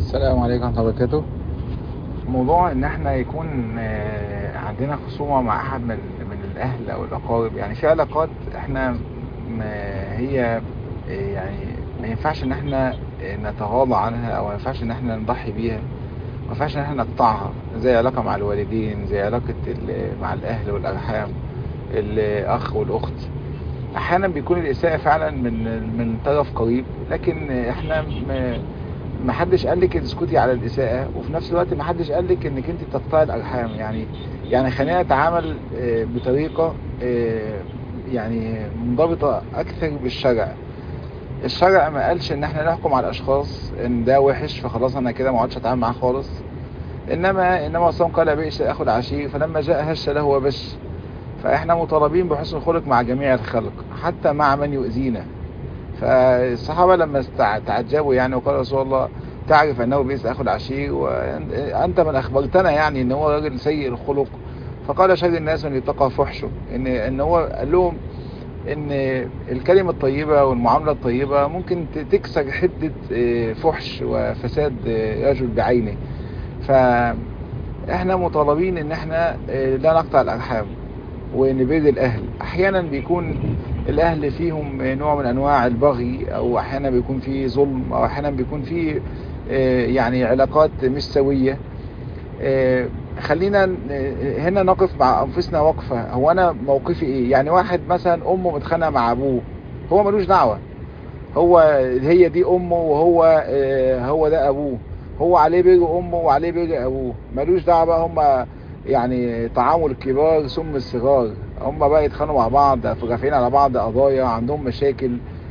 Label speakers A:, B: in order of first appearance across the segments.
A: السلام عليكم ورحمة الله وبركاته موضوع ان احنا يكون آه، عندنا خصومة مع احد من من الاهل او الاقارب يعني في علاقات احنا ما هي آه، يعني ما ينفعش ان احنا آه، نتغاضى عنها او ما ينفعش ان احنا نضحي بيها ما ينفعش ان احنا نقطعها زي علاقة مع الوالدين زي علاقة ال- مع الاهل والارحام الاخ والاخت احيانا بيكون الاساءة فعلا من من طرف قريب لكن احنا م- ما حدش قال لك تسكتي على الاساءة وفي نفس الوقت ما حدش قال لك انك انت تقطعي الارحام يعني يعني خلينا نتعامل آه، بطريقة آه، يعني منضبطة اكثر بالشرع الشرع ما قالش ان احنا نحكم على الاشخاص ان ده وحش فخلاص انا كده ما اقعدش اتعامل معاه خالص انما انما اصلا قال بئس اخو العشير فلما جاء هش له وبش فاحنا مطالبين بحسن الخلق مع جميع الخلق حتى مع من يؤذينا فالصحابة لما استع- تعجبوا يعني وقال رسول الله تعرف انه بئس اخو العشير وانت من اخبرتنا يعني ان هو راجل سيء الخلق فقال شر الناس من يتقى فحشه ان ان هو قال لهم ان الكلمة الطيبة والمعاملة الطيبة ممكن ت- تكسر حدة آه، فحش وفساد آه، رجل بعينه فاحنا مطالبين ان احنا آه، لا نقطع الارحام ونبيد الاهل احيانا بيكون الاهل فيهم نوع من انواع البغي او احيانا بيكون في ظلم او احيانا بيكون في آه، يعني علاقات مش سوية آه، خلينا ن- هنا نقف مع انفسنا وقفة هو انا موقفي ايه يعني واحد مثلا امه متخانقه مع ابوه هو ملوش دعوة هو هي دي امه وهو آه، هو ده ابوه هو عليه بر امه وعليه بر ابوه ملوش دعوه بقى هم يعني تعامل الكبار ثم الصغار هم بقى يتخانقوا مع بعض رافعين على بعض قضايا عندهم مشاكل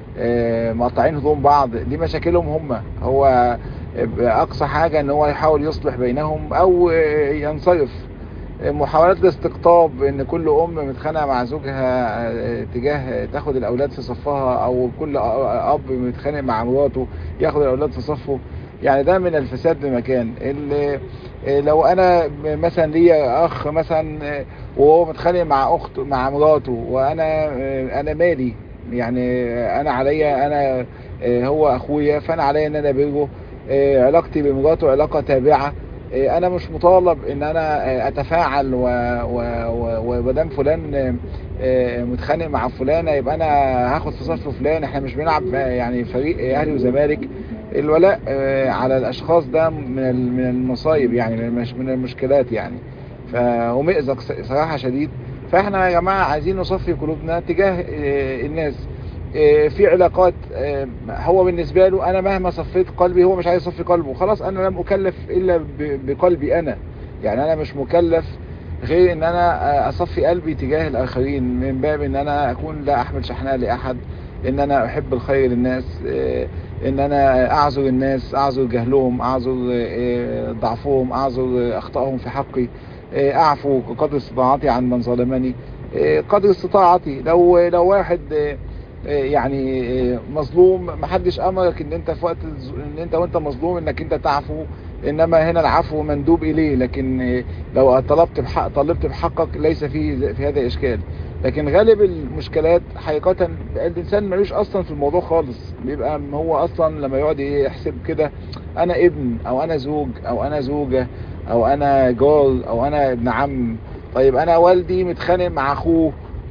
A: آه، مقطعين هدوم بعض دي مشاكلهم هم هو اقصى حاجه ان هو يحاول يصلح بينهم او آه، ينصرف محاولات الاستقطاب ان كل ام متخانقه مع زوجها آه، تجاه تاخد الاولاد في صفها او كل اب متخانق مع مراته ياخد الاولاد في صفه يعني ده من الفساد بمكان اللي آه، لو انا مثلا ليا اخ مثلا آه، وهو متخانق مع اخته مع مراته وانا آه، انا مالي يعني آه، انا عليا انا آه، هو اخويا فانا عليا ان انا ابره آه، علاقتي بمراته علاقه تابعه آه، انا مش مطالب ان انا آه، اتفاعل و- و- و- ومادام فلان آه، آه، متخانق مع فلانه يبقى انا هاخد في صف فلان احنا مش بنلعب آه، يعني فريق اهلي وزمالك الولاء آه، على الاشخاص ده من ال- من المصايب يعني من المش- من المشكلات يعني ف ومأزق ص- صراحه شديد فاحنا يا جماعه عايزين نصفي قلوبنا تجاه آه، الناس آه، في علاقات آه، هو بالنسبه له انا مهما صفيت قلبي هو مش عايز يصفي قلبه خلاص انا لم اكلف الا ب- بقلبي انا يعني انا مش مكلف غير ان انا آه، اصفي قلبي تجاه الاخرين من باب ان انا اكون لا احمل شحناء لاحد ان انا احب الخير للناس آه، ان انا اعذر الناس اعذر جهلهم اعذر آه، ضعفهم اعذر اخطائهم في حقي آه، اعفو قدر استطاعتي عن من ظلمني آه، قدر استطاعتي لو لو واحد آه، آه، يعني آه، مظلوم محدش امرك ان انت في وقت الز- ان انت وانت مظلوم انك انت تعفو انما هنا العفو مندوب اليه لكن آه، لو طلبت بحق طلبت بحقك ليس في في هذا اشكال لكن غالب المشكلات حقيقة الانسان ملوش اصلا في الموضوع خالص بيبقى هو اصلا لما يقعد يحسب كده انا ابن او انا زوج او انا زوجة او انا جار او انا ابن عم طيب انا والدي متخانق مع اخوه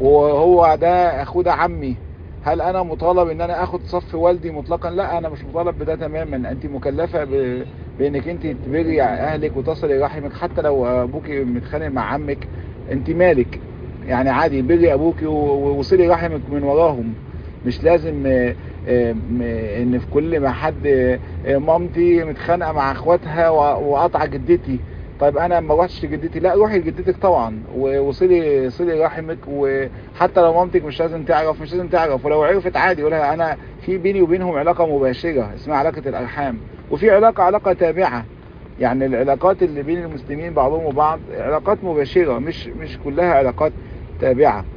A: وهو ده اخوه ده عمي هل انا مطالب ان انا اخد صف والدي مطلقا لا انا مش مطالب بده تماما انت مكلفة ب... بانك انت تبري اهلك وتصلي رحمك حتى لو ابوك متخانق مع عمك انت مالك يعني عادي بري ابوك و- ووصلي رحمك من وراهم مش لازم آه، آه، م- ان في كل ما حد آه، مامتي متخانقه مع اخواتها و- وقاطعه جدتي طيب انا ما روحتش لجدتي لا روحي لجدتك طبعا ووصلي صلي رحمك وحتى لو مامتك مش لازم تعرف مش لازم تعرف ولو عرفت عادي قولها انا في بيني وبينهم علاقه مباشره اسمها علاقه الارحام وفي علاقه علاقه تابعه يعني العلاقات اللي بين المسلمين بعضهم وبعض علاقات مباشرة مش مش كلها علاقات تابعة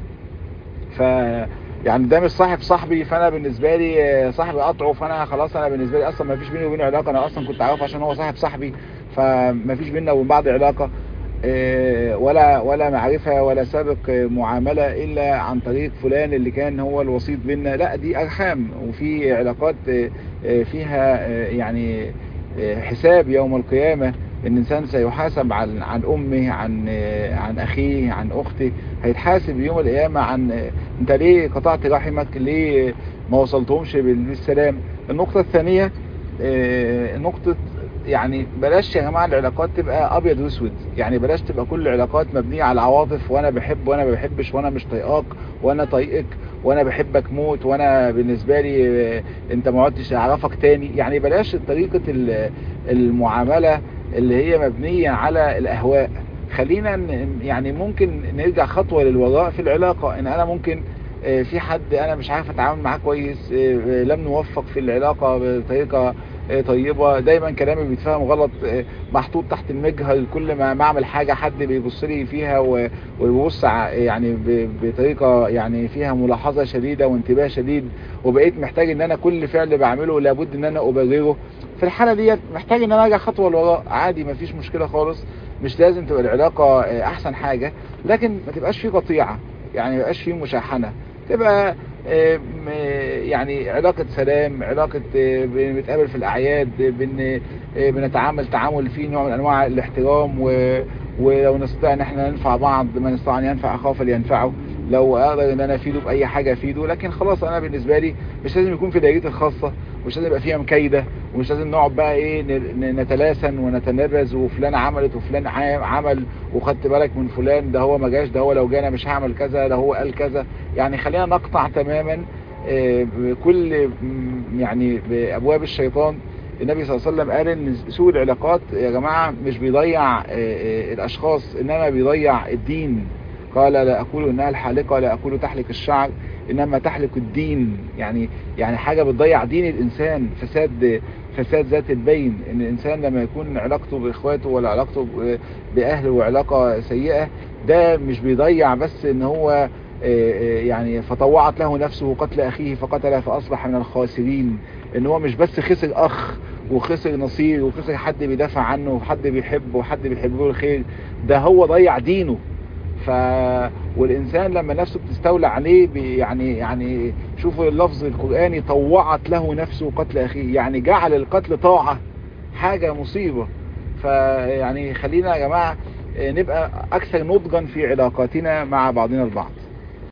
A: ف يعني ده مش صاحب صاحبي فانا بالنسبه لي آه، صاحبي قطعه فانا خلاص انا بالنسبه لي اصلا ما فيش بيني وبينه علاقه انا اصلا كنت عارفه عشان هو صاحب صاحبي فما فيش بيننا وبين بعض علاقه آه، ولا ولا معرفه ولا سابق آه، معامله الا عن طريق فلان اللي كان هو الوسيط بيننا لا دي ارحام وفي علاقات آه، آه، فيها آه، يعني حساب يوم القيامة الإنسان سيحاسب عن عن أمه عن عن أخيه عن أخته هيتحاسب يوم القيامة عن أنت ليه قطعت رحمك ليه ما وصلتهمش بالسلام النقطة الثانية نقطة يعني بلاش يا جماعة العلاقات تبقى أبيض وأسود يعني بلاش تبقى كل العلاقات مبنية على العواطف وأنا بحب وأنا ما بحبش وأنا مش طايقاك وأنا طايقك وأنا بحبك موت وأنا بالنسبة لي أنت ما عدتش أعرفك تاني يعني بلاش طريقة المعاملة اللي هي مبنية على الأهواء خلينا يعني ممكن نرجع خطوة للوراء في العلاقة إن أنا ممكن في حد أنا مش عارف أتعامل معاه كويس لم نوفق في العلاقة بطريقة طيبة دايما كلامي بيتفهم غلط محطوط تحت المجهر كل ما اعمل حاجة حد بيبص لي فيها ويبص يعني بطريقة يعني فيها ملاحظة شديدة وانتباه شديد وبقيت محتاج ان انا كل فعل بعمله لابد ان انا ابرره في الحالة ديت محتاج ان انا ارجع خطوة لوراء عادي مفيش مشكلة خالص مش لازم تبقى العلاقة احسن حاجة لكن ما تبقاش فيه قطيعة يعني ما يبقاش فيه مشاحنة تبقى يعني علاقة سلام علاقة بنتقابل في الأعياد بن بنتعامل تعامل فيه نوع من أنواع الاحترام ولو نستطيع ان احنا ننفع بعض ما نستطيع ان ينفع اخاه فلينفعه لو اقدر ان انا افيده باي حاجة افيده لكن خلاص انا بالنسبة لي مش لازم يكون في دايرتي الخاصة مش لازم يبقى فيها مكايدة ومش لازم نقعد بقى ايه نتلاسن ونتنرز وفلان عملت وفلان عمل وخدت بالك من فلان ده هو ما جاش ده هو لو جانا مش هعمل كذا ده هو قال كذا يعني خلينا نقطع تماما كل يعني بابواب الشيطان النبي صلى الله عليه وسلم قال ان سوء العلاقات يا جماعة مش بيضيع الاشخاص انما بيضيع الدين قال لا اقول انها الحالقة لا اقول تحلق الشعر انما تحلق الدين يعني يعني حاجة بتضيع دين الانسان فساد فساد ذات البين ان الانسان لما يكون علاقته باخواته ولا علاقته باهله وعلاقة سيئة ده مش بيضيع بس ان هو يعني فطوعت له نفسه قتل اخيه فقتله فاصبح من الخاسرين ان هو مش بس خسر اخ وخسر نصير وخسر حد بيدافع عنه وحد بيحبه وحد بيحب له الخير ده هو ضيع دينه ف والانسان لما نفسه بتستولى عليه يعني يعني شوفوا اللفظ القرآني طوعت له نفسه قتل اخيه يعني جعل القتل طاعة حاجة مصيبة فيعني خلينا يا جماعة نبقى اكثر نضجا في علاقاتنا مع بعضنا البعض